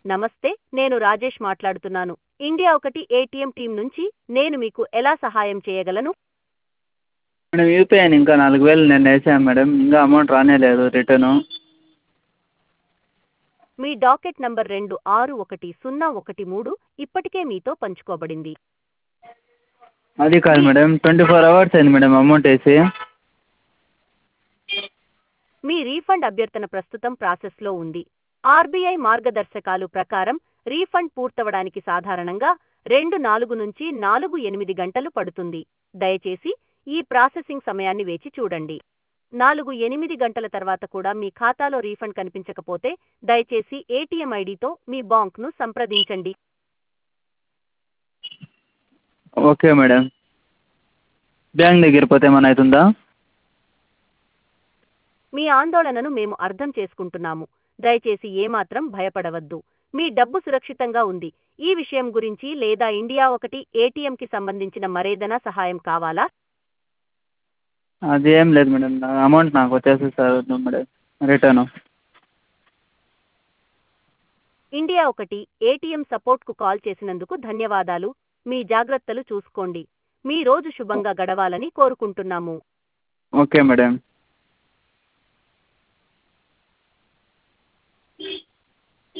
నమస్తే నేను రాజేష్ మాట్లాడుతున్నాను ఇండియా ఒకటి ఏటీఎం టీం నుంచి నేను మీకు ఎలా సహాయం చేయగలను మేడం యూపీఐ ఇంకా నాలుగు వేలు నేను వేసాను మేడం ఇంకా అమౌంట్ రానే లేదు రిటర్ను మీ డాకెట్ నంబర్ రెండు ఆరు ఒకటి సున్నా ఒకటి మూడు ఇప్పటికే మీతో పంచుకోబడింది అది కాదు మేడం ట్వంటీ ఫోర్ అవర్స్ అయింది మేడం అమౌంట్ వేసి మీ రీఫండ్ అభ్యర్థన ప్రస్తుతం ప్రాసెస్లో ఉంది ఆర్బీఐ మార్గదర్శకాలు ప్రకారం రీఫండ్ పూర్తవడానికి సాధారణంగా రెండు నాలుగు నుంచి నాలుగు ఎనిమిది గంటలు పడుతుంది దయచేసి ఈ ప్రాసెసింగ్ సమయాన్ని వేచి చూడండి నాలుగు ఎనిమిది గంటల తర్వాత కూడా మీ ఖాతాలో రీఫండ్ కనిపించకపోతే దయచేసి ఏటీఎం ఐడితో మీ బాంక్ను సంప్రదించండి ఓకే మేడం బ్యాంక్ దగ్గర పోతే ఏమైనా అవుతుందా మీ ఆందోళనను మేము అర్థం చేసుకుంటున్నాము దయచేసి ఏమాత్రం భయపడవద్దు మీ డబ్బు సురక్షితంగా ఉంది ఈ విషయం గురించి లేదా ఇండియా ఒకటి ఏటీఎంకి సంబంధించిన మరేదైనా సహాయం కావాలా అది ఏం లేదు మేడం నా అమౌంట్ నాకు వచ్చేసి సార్ మేడం రిటర్ను ఇండియా ఒకటి ఏటీఎం సపోర్ట్కు కాల్ చేసినందుకు ధన్యవాదాలు మీ జాగ్రత్తలు చూసుకోండి మీ రోజు శుభంగా గడవాలని కోరుకుంటున్నాము ఓకే మేడం